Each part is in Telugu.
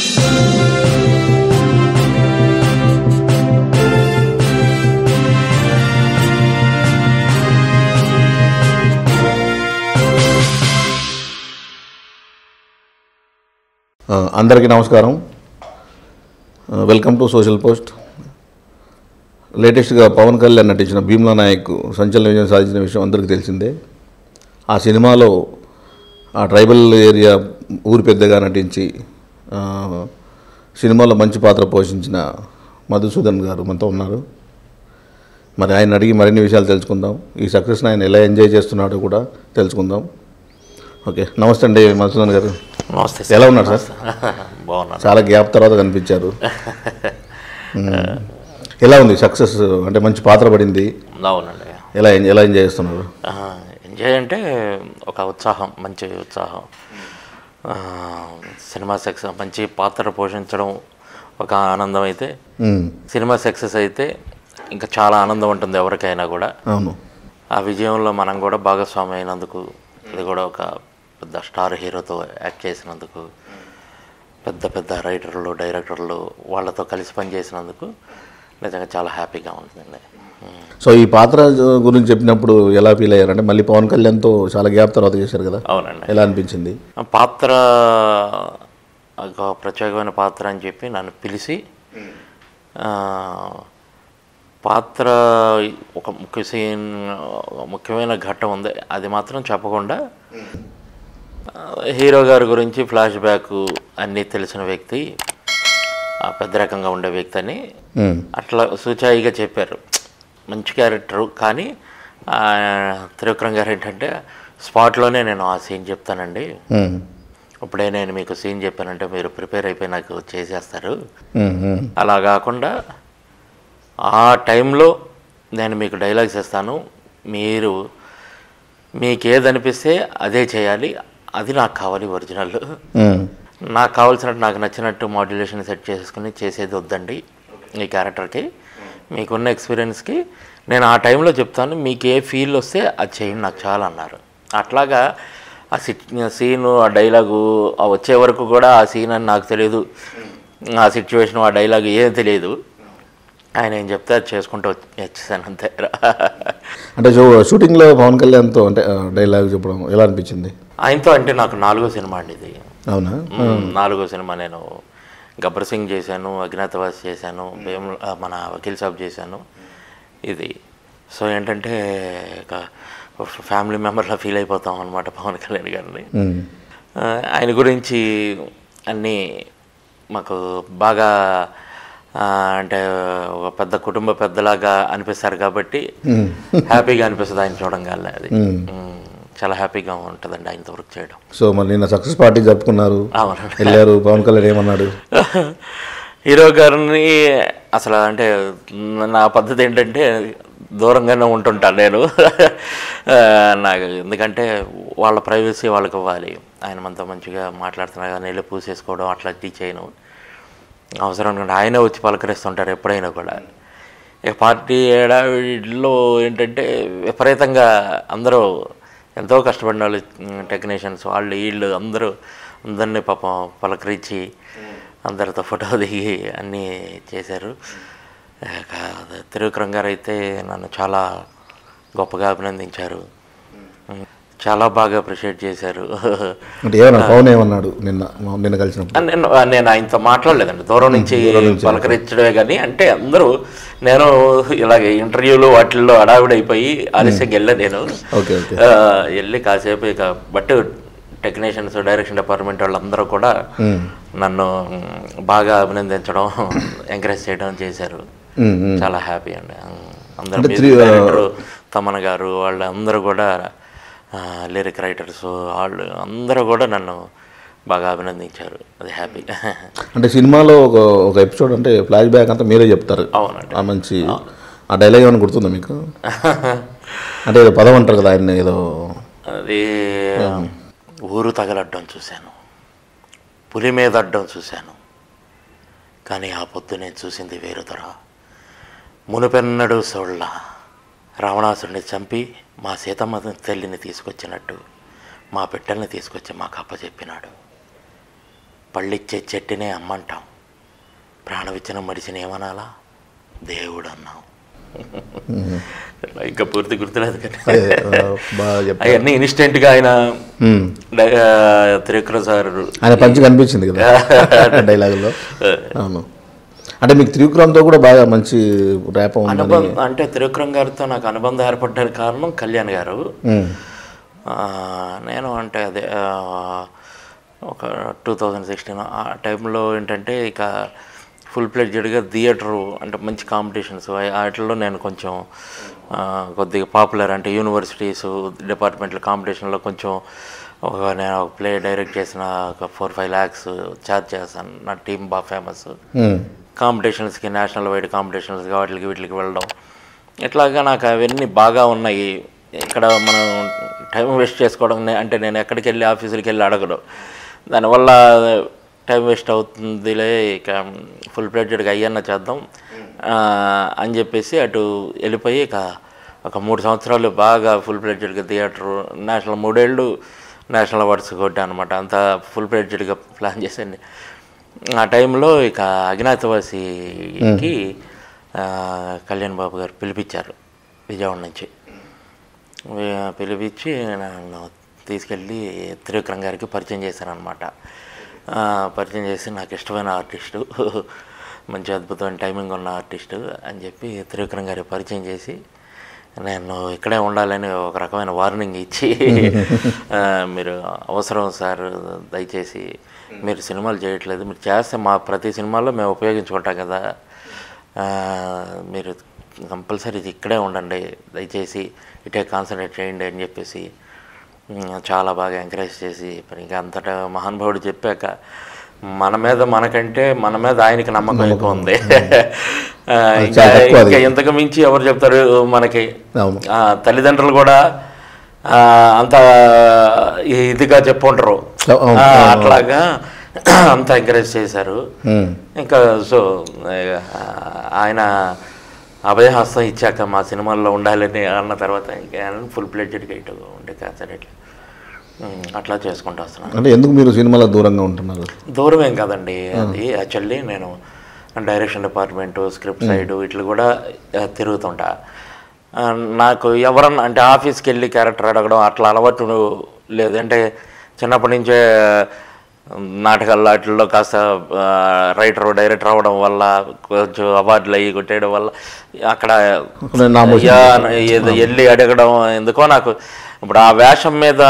ఆ, అందరికీ నమస్కారం ఆ, వెల్కమ్ టు సోషల్ పోస్ట్ లేటెస్ట్గా పవన్ కళ్యాణ్ నటించిన భీమ్లా నాయక్ సంచలన విజయం సాధించిన విషయం అందరికీ తెలిసిందే ఆ సినిమాలో ఆ ట్రైబల్ ఏరియా ఊరి పెద్దగా నటించి ఆ, సినిమాలో మంచి పాత్ర పోషించిన మధుసూదన్ గారు మనతో ఉన్నారు మరి ఆయన అడిగి మరిన్ని విషయాలు తెలుసుకుందాం ఈ సక్సెస్ని ఆయన ఎలా ఎంజాయ్ చేస్తున్నాడో కూడా తెలుసుకుందాం ఓకే నమస్తే అండి మధుసూదన్ గారు నమస్తే ఎలా ఉన్నారు సార్ బాగున్నాను చాలా గ్యాప్ తర్వాత కనిపించారు మ్మ్. ఎలా ఉంది సక్సెస్ అంటే మంచి పాత్ర పడింది అవునండి ఎలా ఎన్- ఎలా ఎంజాయ్ చేస్తున్నారు ఆ, ఎంజాయ్ అంటే ఒక ఉత్సాహం మంచి ఉత్సాహం ఆ, సినిమా సక్సెస్ మంచి పాత్ర పోషించడం ఒక ఆనందం అయితే మ్మ్. సినిమా సక్సెస్ అయితే ఇంకా చాలా ఆనందం ఉంటుంది ఎవరికైనా కూడా అవును ఆ విజయంలో మనం కూడా భాగస్వామి అయినందుకు ఇది కూడా ఒక పెద్ద స్టార్ హీరోతో యాక్ట్ చేసినందుకు పెద్ద పెద్ద రైటర్లు డైరెక్టర్లు వాళ్ళతో కలిసి పనిచేసినందుకు నిజంగా చాలా హ్యాపీగా ఉంటుందండి ఉమ్. సో ఈ పాత్ర గురించి చెప్పినప్పుడు ఎలా ఫీల్ అయ్యారంటే మళ్ళీ పవన్ కళ్యాణ్తో చాలా గ్యాప్ తర్వాత చేశారు కదా అవునండి ఎలా అనిపించింది ఆ పాత్ర ఒక ప్రత్యేకమైన పాత్ర అని చెప్పి నన్ను పిలిచి ఆ, పాత్ర ఒక ముఖ్య సీన్ ఒక ముఖ్యమైన ఘట్టం ఉంది అది మాత్రం చెప్పకుండా ఆ, హీరో గారి గురించి ఫ్లాష్ బ్యాక్ అన్నీ తెలిసిన వ్యక్తి ఆ, పెద్ద రకంగా ఉండే వ్యక్తి అని మ్మ్. అట్లా సూచాయిగా చెప్పారు మంచి క్యారెక్టరు కానీ ఆ, త్రివిక్రమ్ గారు ఏంటంటే స్పాట్లోనే నేను ఆ సీన్ చెప్తానండి మ్మ్. ఇప్పుడే నేను మీకు సీన్ చెప్పానంటే మీరు ప్రిపేర్ అయిపోయి నాకు చేసేస్తారు మ్మ్. మ్మ్. అలా కాకుండా ఆ టైంలో నేను మీకు డైలాగ్స్ ఇస్తాను మీరు మీకు ఏది అనిపిస్తే అదే చేయాలి అది నాకు కావాలి ఒరిజినల్ మ్మ్. నాకు కావాల్సినట్టు నాకు నచ్చినట్టు మాడ్యులేషన్ సెట్ చేసుకుని చేసేది వద్దండి ఈ క్యారెక్టర్కి మీకున్న ఎక్స్పీరియన్స్కి నేను ఆ టైంలో చెప్తాను మీకు ఏ ఫీల్ వస్తే అది చేయండి నాకు చాలా అన్నారు అట్లాగా ఆ సిట్ సీను ఆ డైలాగు ఆ వచ్చే వరకు కూడా ఆ సీన్ అని నాకు తెలియదు ఆ సిచ్యువేషన్ ఆ డైలాగ్ ఏం తెలియదు ఆయన ఏం చెప్తే అది చేసుకుంటూ వచ్చి- వచ్చేసాను అంతే అంటే షూ షూటింగ్లో పవన్ కళ్యాణ్తో అంటే ఆ, డైలాగ్ చెప్పడం ఎలా అనిపించింది ఆయనతో అంటే నాకు నాలుగో సినిమా అండి ఇది అవునా మ్మ్. నాలుగో సినిమా నేను గబ్బర్ సింగ్ చేశాను అజ్ఞాతవాసి చేశాను భీమ్ ఆ, మన వకీల్ సాబ్ చేశాను ఇది సో ఏంటంటే ఒక ఫ్యామిలీ మెంబర్లా ఫీల్ అయిపోతాం అనమాట పవన్ కళ్యాణ్ గారిని మ్మ్. ఆ, ఆయన గురించి అన్నీ మాకు బాగా ఆ, అంటే ఒక పెద్ద కుటుంబ పెద్దలాగా అనిపిస్తారు కాబట్టి హ్యాపీగా అనిపిస్తుంది ఆయన చూడంగానే అది మ్మ్. చాలా హ్యాపీగా ఉంటుందండి ఆయనతో వర్క్ చేయడం సో మరి నిన్న సక్సెస్ పార్టీ జరుపుకున్నారు అవునండి వెళ్ళారు పవన్ కళ్యాణ్ ఏమన్నాడు హీరో గారిని అసలు అంటే నా పద్ధతి ఏంటంటే దూరంగానే ఉంటుంటాను నేను ఆ, నాకు ఎందుకంటే వాళ్ళ ప్రైవసీ వాళ్ళకి ఇవ్వాలి ఆయన మనతో మంచిగా మాట్లాడుతున్నా కానీ వెళ్ళి పూసేసుకోవడం అట్లా టీ చేయను అవసరం అనుకుంటే ఆయనే వచ్చి పలకరిస్తుంటారు ఎప్పుడైనా కూడా ఇక పార్టీ ఏడావిడిలో ఏంటంటే విపరీతంగా అందరూ ఎంతో కష్టపడిన వాళ్ళు టెక్నీషియన్స్ వాళ్ళు వీళ్ళు అందరూ అందరినీ పాపం పలకరించి అందరితో ఫోటో దిగి అన్నీ చేశారు ఇక త్రివిక్రమ్ గారు అయితే నన్ను చాలా గొప్పగా అభినందించారు చాలా బాగా అప్రిషియేట్ చేశారు అంటే ఏమన్నా పవన్ ఏమన్నాడు నిన్న మా- నిన్న కలిసినప్పుడు నేను నేను ఆయనతో మాట్లాడలేదండి దూరం నుంచి పలకరించడమే కానీ అంటే అందరూ నేను ఇలాగ ఇంటర్వ్యూలు వాటిల్లో అడావిడైపోయి ఆలస్యంగా వెళ్ళా నేను ఓకే ఓకే ఆ, వెళ్ళి కాసేపు ఇక బట్ టెక్నీషియన్స్ డైరెక్షన్ డిపార్ట్మెంట్ వాళ్ళందరూ కూడా నన్ను మ్, బాగా అభినందించడం ఎంకరేజ్ చేయడం చేశారు మ్మ్. మ్మ్. చాలా హ్యాపీ అండి అందరూ అంటే మ్యూజిక్ డైరెక్టర్ తమన్ గారు వాళ్ళందరూ కూడా లిరిక్ రైటర్స్ వాళ్ళు అందరూ కూడా నన్ను బాగా అభినందించారు అది హ్యాపీ అంటే సినిమాలో ఒక ఒక ఎపిసోడ్ అంటే ఫ్లాష్ బ్యాక్ అంతా మీరే చెప్తారు అవునండి ఆ మంచి ఆ డైలాగ్ ఏమైనా గుర్తుందా మీకు అంటే ఏదో పదం అంటారు కదా ఆయన ఏదో అది ఊరు తగలడ్డం చూశాను పులి మీద అడ్డం చూశాను కానీ ఆ పొద్దు నేను చూసింది వేరుదర మునుపెన్నడు సోళ్ళ రావణాసుడిని చంపి మా సీతమ్మ తల్లిని తీసుకొచ్చినట్టు మా బిడ్డల్ని తీసుకొచ్చి మాకు అప్పచెప్పినాడు పళ్ళిచ్చే చెట్టునే అమ్మంటాం ప్రాణమిచ్చిన మడిసిని ఏమనాలా దేవుడు అన్నాం ఇంకా పూర్తి గుర్తులేదు కానీ అదే, ఆ, బాగా చెప్పారు అవన్నీ ఇన్స్టెంట్గా ఆయన ఉమ్. డై- ఆ, త్రివిక్రమ్ సార్ ఆయన పంచి కనిపించింది కదా డైలాగులో అవును అంటే మీకు త్రివిక్రమ్తో కూడా బాగా మంచి ర్యాప్ ఉందని అనుబంధం అంటే త్రివిక్రమ్ గారితో నాకు అనుబంధం ఏర్పడడానికి కారణం కళ్యాణ్ గారు ఉమ్. ఆ, నేను అంటే అదే ఆ, ఒక టూ థౌజండ్ సిక్స్టీన్ ఆ టైంలో ఏంటంటే ఇక ఫుల్ ప్లెడ్జెడ్గా థియేటరు అంటే మంచి కాంపిటీషన్స్ వాటిల్లో నేను కొంచెం ఆ, కొద్దిగా పాపులర్ అంటే యూనివర్సిటీస్ డిపార్ట్మెంట్ల కాంపిటీషన్లో కొంచెం ఒక నేను ఒక ప్లే డైరెక్ట్ చేసిన ఒక ఫోర్ ఫైవ్ ల్యాక్స్ ఛార్జ్ చేస్తాను నా టీం బాగా ఫేమస్ ఉమ్. కాంపిటీషన్స్కి నేషనల్ వైడ్ కాంపిటీషన్స్కి వాటికి వీటికి వెళ్ళడం ఇట్లాగా నాకు అవన్నీ బాగా ఉన్నాయి ఇక్కడ మనం టైం వేస్ట్ చేసుకోవడం నే- అంటే నేను ఎక్కడికి వెళ్ళి ఆఫీసులకి వెళ్ళి అడగడు దానివల్ల టైం వేస్ట్ అవుతుందిలే ఇక ఫుల్ ప్లేటెడ్గా అయ్యన్న చేద్దాం ఆ, అని చెప్పేసి అటు వెళ్ళిపోయి ఇక ఒక మూడు సంవత్సరాలు బాగా ఫుల్ ప్లేటెడ్గా థియేటర్ నేషనల్ మూడేళ్ళు నేషనల్ అవార్డ్స్ కొట్టా అనమాట అంతా ఫుల్ ప్లేటెడ్గా ప్లాన్ చేసండి ఆ టైంలో ఇక అజ్ఞాతవాసికి ఆ, కళ్యాణ్ బాబు గారు పిలిపించారు విజయవాడ నుంచి వి- పిలిపించి నన్ను తీసుకెళ్ళి త్రివిక్రమ్ గారికి పరిచయం చేశారనమాట పరిచయం చేసి నాకు ఇష్టమైన ఆర్టిస్టు మంచి అద్భుతమైన టైమింగ్ ఉన్న ఆర్టిస్టు అని చెప్పి త్రివిక్రమ్ గారికి పరిచయం చేసి నేను ఇక్కడే ఉండాలని ఒక రకమైన వార్నింగ్ ఇచ్చి ఆ, మీరు అవసరం సార్ దయచేసి మీరు సినిమాలు చేయట్లేదు మీరు చేస్తే మా ప్రతి సినిమాలో మేము ఉపయోగించుకుంటాం కదా ఆ, మీరు కంపల్సరీ ఇక్కడే ఉండండి దయచేసి ఇటే కాన్సన్ట్రేట్ చేయండి అని చెప్పేసి ఉమ్, చాలా బాగా ఎంకరేజ్ చేసి మరి ఇంకా అంతటా మహానుభావుడు చెప్పాక మన మీద మనకంటే మన మీద ఆయనకి నమ్మకం ఎక్కువ ఉంది ఆ, ఇంకా చాలా తక్కువ అది. ఇంకా ఇంతకు మించి ఎవరు చెప్తారు మనకి అవును ఆ, తల్లిదండ్రులు కూడా ఆ, అంత ఇదిగా చెప్పుంటారు అవును, ఆ, అవును. అట్లాగా అంత ఎంకరేజ్ చేశారు ఉమ్. ఇంకా సో ఇక ఆయన అభయహస్తం ఇచ్చాక మా సినిమాల్లో ఉండాలని అన్న తర్వాత ఇంకా ఫుల్ ప్లేటెడ్గా ఇటు ఉండే కాన్సన్ట్రేట్ అట్లా చేసుకుంటూ వస్తున్నాను అంటే ఎందుకు మీరు సినిమాలో దూరంగా ఉంటున్నారు దూరం ఏం కాదండి అది యాక్చువల్లీ నేను డైరెక్షన్ డిపార్ట్మెంటు స్క్రిప్ట్ సైడ్ ఇట్లు కూడా ఆ, తిరుగుతుంటా ఆ, నాకు ఎవరన్నా అంటే ఆఫీస్కి వెళ్ళి క్యారెక్టర్ అడగడం అట్లా అలవాటు లేదు అంటే చిన్నప్పటి నుంచే నాటకాల్లో వాటిల్లో కాస్త రైటర్ డైరెక్టర్ అవ్వడం వల్ల కొంచెం అవార్డులు అయ్యి కొట్టేయడం వల్ల అక్కడ నేను నా మోసం యా, ఏదో వెళ్ళి అడగడం ఎందుకో నాకు ఇప్పుడు ఆ వేషం మీద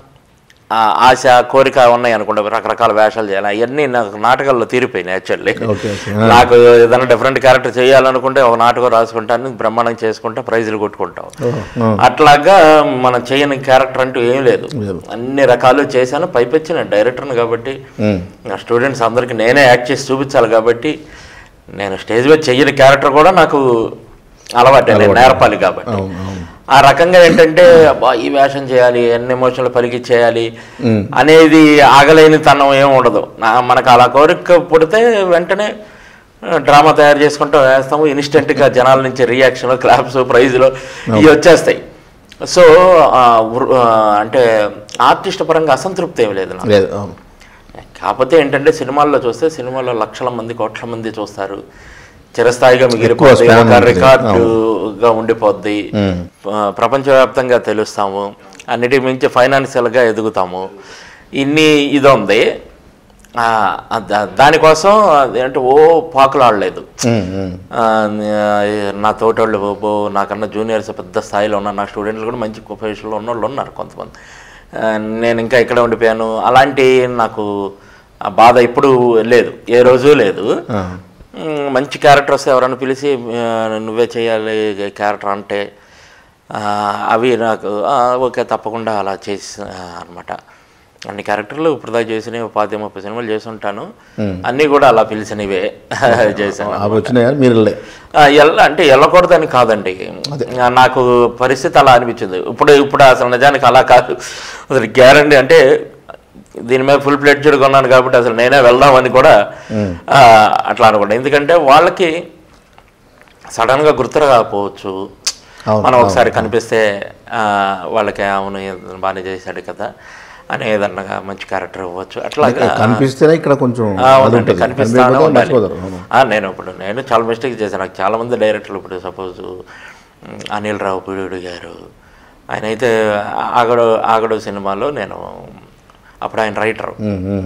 ఆ ఆశ కోరిక ఉన్నాయి అనుకుంటా రకరకాల వేషాలు చేయాలి అవన్నీ నాకు నాటకాల్లో తీరిపోయినాయి యాక్చువల్లీ ఓకే ఓకే నాకు ఏదైనా డిఫరెంట్ క్యారెక్టర్ చేయాలనుకుంటే ఒక నాటకం రాసుకుంటాను బ్రహ్మాండం చేసుకుంటా ప్రైజులు కొట్టుకుంటాం ఆ. అట్లాగా మనం చేయని క్యారెక్టర్ అంటూ ఏం లేదు లేదు. అన్ని రకాలు చేశాను పైపెచ్చి నేను డైరెక్టర్ని కాబట్టి ఉమ్. నా స్టూడెంట్స్ అందరికీ నేనే యాక్ట్ చేసి చూపించాలి కాబట్టి నేను స్టేజ్ మీద చెయ్యని క్యారెక్టర్ కూడా నాకు అలవాటే నేను నేర్పాలి కాబట్టి అవును అవును ఆ రకంగా ఏంటంటే అబ్బా ఈ వేషం చేయాలి ఎన్ని ఎమోషన్లు పలికి చేయాలి ఉమ్. అనేది ఆగలేని తనం ఏం ఉండదు నా- మనకు అలా కోరిక పుడితే వెంటనే డ్రామా తయారు చేసుకుంటూ వేస్తాము ఇన్స్టెంట్గా జనాల నుంచి రియాక్షన్ క్లాప్స్ ప్రైజులు ఇవి వచ్చేస్తాయి సో ఆ, వృ- ఆ, అంటే ఆర్టిస్ట్ పరంగా అసంతృప్తి ఏమి లేదు నాకు లేదు అవును కాకపోతే ఏంటంటే సినిమాల్లో చూస్తే సినిమాలో లక్షల మంది కోట్ల మంది చూస్తారు చిరస్థాయిగా ఎక్కువ మిగిలిపోద్ది span ఒక ఉంటుంది. రికార్డుగా ఉండిపోద్ది ఉమ్. ఆ, ప్రపంచవ్యాప్తంగా తెలుస్తాము అన్నిటి మించి ఫైనాన్షియల్గా ఎదుగుతాము ఇన్ని ఇది ఉంది ఆ, దా- దానికోసం అంటే ఓ పాకులాడలేదు ఉమ్, ఉమ్. ఆ, నా తోటోళ్ళు బాబు నాకన్నా జూనియర్స్ పెద్ద స్థాయిలో ఉన్నారు నా స్టూడెంట్లు కూడా మంచి ప్రొఫెషన్లో ఉన్న వాళ్ళు ఉన్నారు కొంతమంది ఆ, నేను ఇంకా ఇక్కడే ఉండిపోయాను అలాంటి నాకు ఆ బాధ ఇప్పుడు లేదు ఏ రోజు లేదు ఆ. మ్, మంచి క్యారెక్టర్ వస్తే ఎవరైనా పిలిచి ఆ, నువ్వే చేయాలి క్యారెక్టర్ అంటే ఆ, అవి నాకు ఆ, ఓకే తప్పకుండా అలా చేసి అనమాట అన్ని క్యారెక్టర్లు ఇప్పుడు దాకా చేసినవి పాతి ముప్పై సినిమాలు చేసి ఉంటాను అన్నీ కూడా అలా పిలిచినవే చేశాను అవి వచ్చినాయా మీరు వెళ్ళే ఆ, ఎల్ల అంటే వెళ్ళకూడదని కాదండి ఆ, నాకు పరిస్థితి అలా అనిపించింది ఇప్పుడు ఇప్పుడు అసలు నిజానికి అలా కాదు అసలు గ్యారంటీ అంటే దీని మీద ఫుల్ ప్లేట్ కొన్నాను కాబట్టి అసలు నేనే వెళ్దామని కూడా ఆ, అట్లా అనుకుంటా ఎందుకంటే వాళ్ళకి సడన్గా గుర్తురాకపోవచ్చు అవును, మనం ఒకసారి కనిపిస్తే ఆ, వాళ్ళకి అవును బాగానే చేశాడు కదా అని ఏదన్నా మంచి క్యారెక్టర్ ఇవ్వచ్చు అట్లాగా కనిపిస్తేనే ఇక్కడ కొంచెం ఆ, అది అవునండి, ఉంటుంది కనిపిస్తానే కనిపించకపోతే ఉండాలి. మర్చిపోతారు అవును. ఆ, నేను ఇప్పుడు నేను చాలా మిస్టేక్ చేశాను నాకు చాలా మంది డైరెక్టర్లు ఇప్పుడు సపోజ్ అనిల్ రావు పిడుడు గారు ఆయన అయితే ఆగడు ఆగడు సినిమాలో నేను అప్పుడు ఆయన రైటర్ ఉమ్, ఉమ్.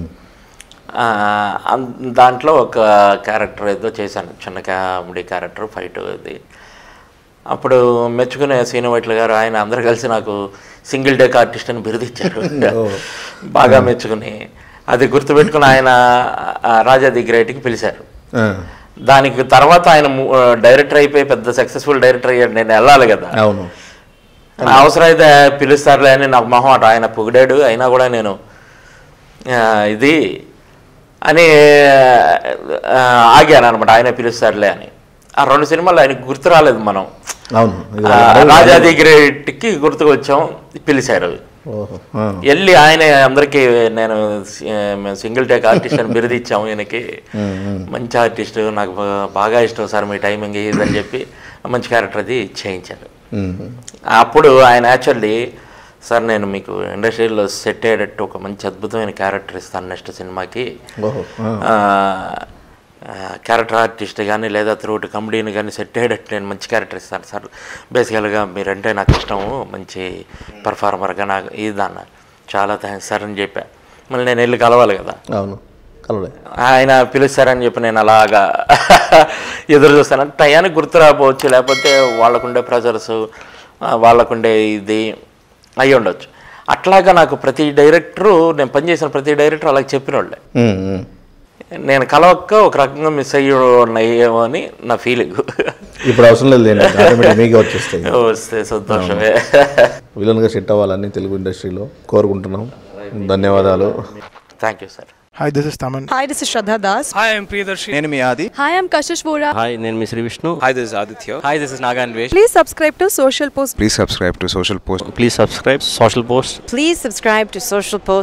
దాంట్లో ఒక క్యారెక్టర్ ఏదో చేశాను చిన్న కామెడీ క్యారెక్టర్ ఫైట్ ఇది అప్పుడు మెచ్చుకునే సీను వైట్ల గారు ఆయన అందరు కలిసి నాకు సింగిల్ డేక్ ఆర్టిస్ట్ అని బిరుదిచ్చారు బాగా మెచ్చుకుని అది గుర్తుపెట్టుకుని ఆయన ఆ, రాజా ది గ్రేట్కి పిలిచారు ఆ, దానికి తర్వాత ఆయన ము- డైరెక్టర్ అయిపోయి పెద్ద సక్సెస్ఫుల్ డైరెక్టర్ అయ్యాడు నేను వెళ్ళాలి కదా అవును నా అవసరం అయితే పిలుస్తారులే అని నాకు మొహం అట ఆయన పొగిడాడు అయినా కూడా నేను ఆ, ఇది అని ఆ, ఆగాను అనమాట ఆయన పిలుస్తారులే అని ఆ రెండు సినిమాలు ఆయనకు గుర్తు రాలేదు మనం అవును ఇది ఆ, రాజాది గ్రేట్కి గుర్తుకు వచ్చాం పిలిచారు ఓహో ఆ. వెళ్ళి ఆయన అందరికీ నేను సి- మేము సింగిల్ టేక్ ఆర్టిస్ట్ అని బిరుదు ఇచ్చాము ఈయనకి మంచి ఆర్టిస్ట్ నాకు బా- బాగా ఇష్టం సార్ మీ టైమింగ్ ఇదని చెప్పి మంచి క్యారెక్టర్ అది చేయించారు ఉమ్, అప్పుడు ఆయన యాక్చువల్లీ సార్ నేను మీకు ఇండస్ట్రీలో సెట్ అయ్యేటట్టు ఒక మంచి అద్భుతమైన క్యారెక్టర్ ఇస్తాను నెక్స్ట్ సినిమాకి ఓహో ఆ. క్యారెక్టర్ ఆర్టిస్ట్ కానీ లేదా త్రూట్ కమెడీని కానీ సెట్ అయ్యేటట్టు నేను మంచి క్యారెక్టర్ ఇస్తాను సార్ బేసికల్గా మీరంటే నాకు ఇష్టము మంచి పర్ఫార్మర్గా నాకు ఇది అన్న చాలా థ్యాంక్స్ సార్ అని చెప్పా మళ్ళీ నేను వెళ్ళి కలవాలి కదా అవును కలవలే ఆయన పిలుస్తారని చెప్పి నేను అలాగా ఎదురు చూస్తాను టయానికి గుర్తు రాకపోవచ్చు లేకపోతే వాళ్ళకుండే ప్రెజర్స్ వాళ్ళకుండే ఇది అయి ఉండొచ్చు అట్లాగా నాకు ప్రతి డైరెక్టరు నేను పనిచేసిన ప్రతి డైరెక్టర్ అలాగ చెప్పిన వాళ్ళే ఉమ్, ఉమ్. నేను కలవక్క ఒక రకంగా మిస్ అయ్యి ఉన్నాయేమో అని నా ఫీలింగ్ ఇప్పుడు అవసరం లేదు లేండి ఆటోమేటిక్ మీకే వచ్చేస్తాయి వస్తే సంతోషమే విలన్గా సెట్ అవ్వాలని తెలుగు ఇండస్ట్రీలో కోరుకుంటున్నాం ధన్యవాదాలు thank you sir Hi, this is Taman. Hi, this is Shraddha Das. Hi, I'm Priyadarshi. నేను మీ ఆది Hi, I'm Kashish Vora. Hi నేను మీ Sree Vishnu Hi, this is Aditya. Hi this is Nagaanvesh Please subscribe to Social Post. Please subscribe to social post please subscribe social post Please subscribe to Social Post.